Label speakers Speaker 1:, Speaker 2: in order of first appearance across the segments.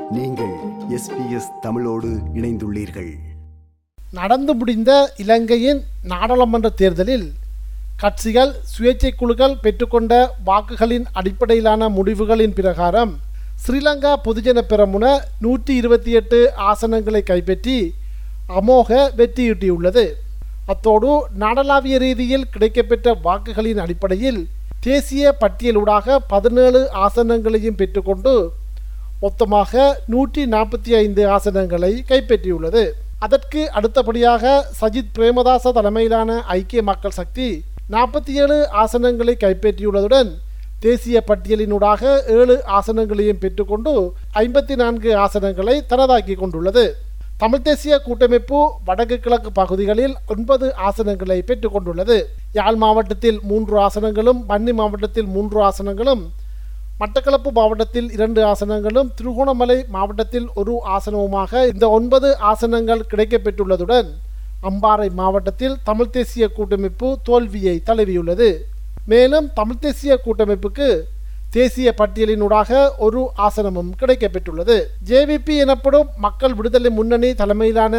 Speaker 1: நீங்கள் எஸ்பிஎஸ் தமிழோடு இணைந்துள்ளீர்கள்
Speaker 2: நடந்து முடிந்த இலங்கையின் நாடாளுமன்ற தேர்தலில் கட்சிகள் சுயேட்சை குழுக்கள் பெற்றுக்கொண்ட வாக்குகளின் அடிப்படையிலான முடிவுகளின் பிரகாரம் ஸ்ரீலங்கா பொதுஜன பெரமுன நூற்றி இருபத்தி எட்டு ஆசனங்களை கைப்பற்றி அமோக வெற்றியீட்டியுள்ளது அத்தோடு நாடளாவிய ரீதியில் கிடைக்கப்பெற்ற வாக்குகளின் அடிப்படையில் தேசிய பட்டியலூடாக பதினேழு ஆசனங்களையும் பெற்றுக்கொண்டு மொத்தமாக நூற்றி நாற்பத்தி ஐந்து ஆசனங்களை கைப்பற்றியுள்ளது அதற்கு அடுத்தபடியாக சஜித் பிரேமதாச தலைமையிலான ஐக்கிய மக்கள் சக்தி நாற்பத்தி ஏழு ஆசனங்களை கைப்பற்றியுள்ளதுடன் தேசிய பட்டியலினூடாக ஏழு ஆசனங்களையும் பெற்றுக்கொண்டு ஐம்பத்தி நான்கு ஆசனங்களை தனதாக்கி கொண்டுள்ளது தமிழ் தேசிய கூட்டமைப்பு வடக்கு கிழக்கு பகுதிகளில் ஒன்பது ஆசனங்களை பெற்றுக்கொண்டுள்ளது யாழ் மாவட்டத்தில் மூன்று ஆசனங்களும் வன்னி மாவட்டத்தில் மூன்று ஆசனங்களும் மட்டக்களப்பு மாவட்டத்தில் இரண்டு ஆசனங்களும் திருகோணமலை மாவட்டத்தில் ஒரு ஆசனவுமாக இந்த ஒன்பது ஆசனங்கள் கிடைக்கப்பெற்றுள்ளதுடன் அம்பாறை மாவட்டத்தில் தமிழ் தேசிய கூட்டமைப்பு தோல்வியை தழுவியுள்ளது மேலும் தமிழ் தேசிய கூட்டமைப்புக்கு தேசிய பட்டியலினூடாக ஒரு ஆசனமும் கிடைக்கப்பெற்றுள்ளது ஜேவிபி எனப்படும் மக்கள் விடுதலை முன்னணி தலைமையிலான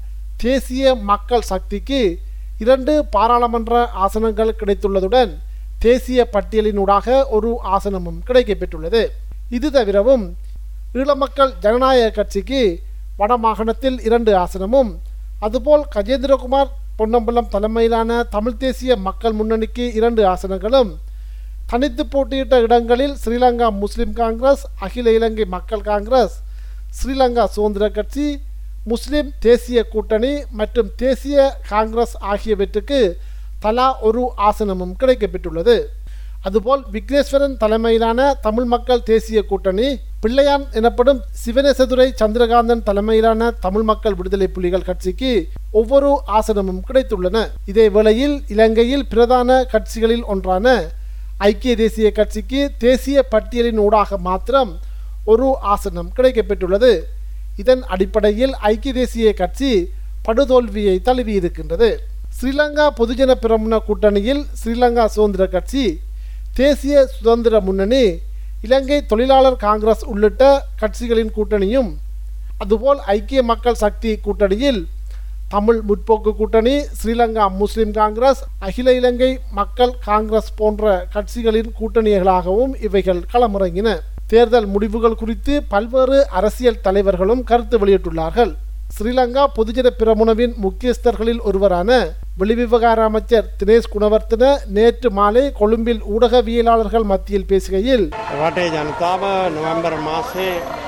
Speaker 2: தேசிய மக்கள் சக்திக்கு இரண்டு பாராளுமன்ற ஆசனங்கள் கிடைத்துள்ளதுடன் தேசிய பட்டியலினூடாக ஒரு ஆசனமும் கிடைக்கப்பெற்றுள்ளது இது தவிரவும் ஈழமக்கள் ஜனநாயக கட்சிக்கு வடமாகாணத்தில் இரண்டு ஆசனமும் அதுபோல் கஜேந்திரகுமார் பொன்னம்பலம் தலைமையிலான தமிழ் தேசிய மக்கள் முன்னணிக்கு இரண்டு ஆசனங்களும் தனித்து போட்டியிட்ட இடங்களில் ஸ்ரீலங்கா முஸ்லிம் காங்கிரஸ் அகில இலங்கை மக்கள் காங்கிரஸ் ஸ்ரீலங்கா சுதந்திர கட்சி முஸ்லிம் தேசிய கூட்டணி மற்றும் தேசிய காங்கிரஸ் ஆகியவற்றுக்கு தலா ஒரு ஆசனமும் கிடைக்கப்பெற்றுள்ளது அதுபோல் விக்னேஸ்வரன் தலைமையிலான தமிழ் மக்கள் தேசிய கூட்டணி பிள்ளையான் எனப்படும் சிவனேசதுரை சந்திரகாந்தன் தலைமையிலான தமிழ் மக்கள் விடுதலை புலிகள் கட்சிக்கு ஒவ்வொரு ஆசனமும் கிடைத்துள்ளன இதே வேளையில் இலங்கையில் பிரதான கட்சிகளில் ஒன்றான ஐக்கிய தேசிய கட்சிக்கு தேசிய பட்டியலின் ஊடாக மாத்திரம் ஒரு ஆசனம் கிடைக்கப்பெற்றுள்ளது இதன் அடிப்படையில் ஐக்கிய தேசிய கட்சி படுதோல்வியை தழுவியிருக்கின்றது ஸ்ரீலங்கா பொதுஜன பிரமுன கூட்டணியில் ஸ்ரீலங்கா சுதந்திர கட்சி தேசிய சுதந்திர முன்னணி இலங்கை தொழிலாளர் காங்கிரஸ் உள்ளிட்ட கட்சிகளின் கூட்டணியும் அதுபோல் ஐக்கிய மக்கள் சக்தி கூட்டணியில் தமிழ் முற்போக்கு கூட்டணி ஸ்ரீலங்கா முஸ்லிம் காங்கிரஸ் அகில இலங்கை மக்கள் காங்கிரஸ் போன்ற கட்சிகளின் கூட்டணிகளாகவும் இவைகள் களமிறங்கின தேர்தல் முடிவுகள் குறித்து பல்வேறு அரசியல் தலைவர்களும் கருத்து வெளியிட்டுள்ளார்கள் ஸ்ரீலங்கா பொதுஜன பிரமுனவின் முக்கியஸ்தர்களில் ஒருவரான வெளிவிவகார அமைச்சர் தினேஷ் குணவர்த்தன நேற்று மாலை கொழும்பில் ஊடகவியலாளர்கள் மத்தியில் பேசுகையில்
Speaker 3: රටේ ජනතාව නොවැම්බර් මාසේ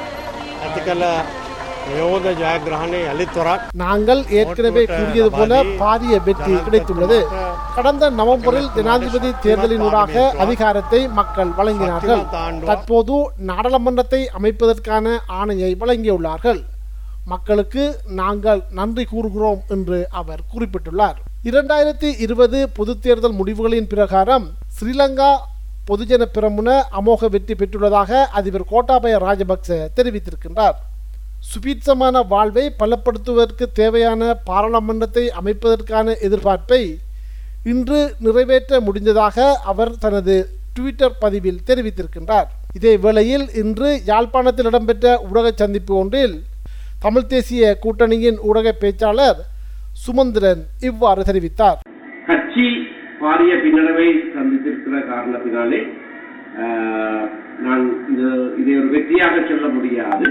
Speaker 3: ඇති කළ යෝධ ජයග්‍රහණය යළිත් වරක්
Speaker 2: நாங்கள் ஏற்கனவே கூறியது போல பாரிய வெற்றி கிடைத்துள்ளது கடந்த நவம்பரில் ஜனாதிபதி தேர்தலினூடாக அதிகாரத்தை மக்கள் வழங்கினார்கள் தற்போது நாடாளுமன்றத்தை அமைப்பதற்கான ஆணையை வழங்கியுள்ளார்கள் மக்களுக்கு நாங்கள் நன்றி கூறுகிறோம் என்று அவர் குறிப்பிட்டுள்ளார் இரண்டாயிரத்தி இருபது பொது தேர்தல் முடிவுகளின் பிரகாரம் ஸ்ரீலங்கா பொதுஜன பிரமுன அமோக வெற்றி பெற்றுள்ளதாக அதிபர் கோட்டாபய ராஜபக்ச தெரிவித்திருக்கின்றார் சுபீட்சமான வாழ்வை பலப்படுத்துவதற்கு தேவையான பாராளுமன்றத்தை அமைப்பதற்கான எதிர்பார்ப்பை இன்று நிறைவேற்ற முடிந்ததாக அவர் தனது ட்விட்டர் பதிவில் தெரிவித்திருக்கின்றார் இதே வேளையில் இன்று யாழ்ப்பாணத்தில் இடம்பெற்ற ஊடக சந்திப்பு ஒன்றில் தமிழ் தேசிய கூட்டணியின் ஊடக பேச்சாளர் சுமந்திரன் இவ்வாறு தெரிவித்தார்
Speaker 4: கட்சி பாரிய பின்னடைவை சந்தித்திருக்கிற காரணத்தினாலே ஆஹ், நான் இது இதை ஒரு வெற்றியாக சொல்ல முடியாது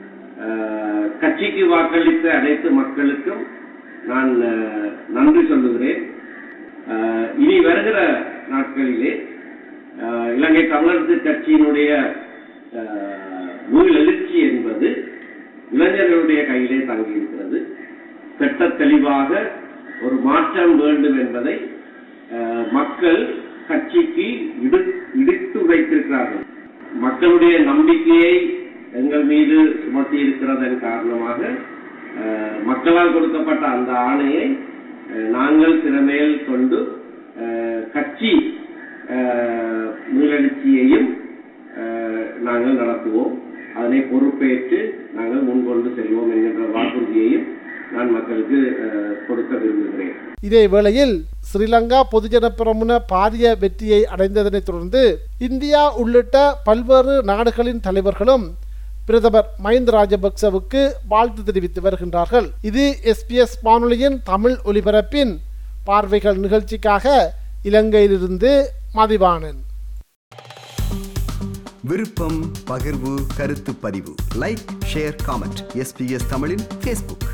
Speaker 4: ஆஹ், கட்சிக்கு வாக்களித்த அனைத்து மக்களுக்கும் நான் ஆஹ், நன்றி சொல்லுகிறேன் ஆஹ், இனி வருகிற நாட்களிலே ஆஹ், இலங்கை தமிழரசு கட்சியினுடைய ஆஹ், மீள் எழுச்சி என்பது இளைஞர்களுடைய கையிலே தங்கியிருக்கிறது திட்ட தெளிவாக ஒரு மாற்றம் வேண்டும் என்பதை அஹ், மக்கள் கட்சிக்கு இடு இடித்து வைத்திருக்கிறார்கள் மக்களுடைய நம்பிக்கையை எங்கள் மீது சுமத்தி இருக்கிறதன் காரணமாக அஹ், மக்களால் கொடுக்கப்பட்ட அந்த ஆணையை அஹ், நாங்கள் திறமையில் கொண்டு அஹ், கட்சி அஹ், மீளெழுச்சியையும் அஹ், நாங்கள் நடத்துவோம் அதனை பொறுப்பேற்று நாங்கள் முன்கொண்டு செல்வோம் என்கின்ற வாக்குறுதியையும் நான் மக்களுக்கு அஹ், கொடுக்க விரும்புகிறேன்
Speaker 2: இதே வேளையில் ஸ்ரீலங்கா பொதுஜன பிரமுன பாரிய வெற்றியை அடைந்ததனைத் தொடர்ந்து இந்தியா உள்ளிட்ட பல்வேறு நாடுகளின் தலைவர்களும் பிரதமர் மஹிந்த ராஜபக்சவுக்கு வாழ்த்து தெரிவித்து வருகின்றார்கள் இது எஸ்பிஎஸ் வானொலியின் தமிழ் ஒலிபரப்பின் பார்வைகள் நிகழ்ச்சிக்காக இலங்கையிலிருந்து மதிவாணன்
Speaker 1: விருப்பம் பகிர்வு கருத்து பதிவு லைக் ஷேர் காமெண்ட் எஸ்பிஎஸ் தமிழின் ஃபேஸ்புக்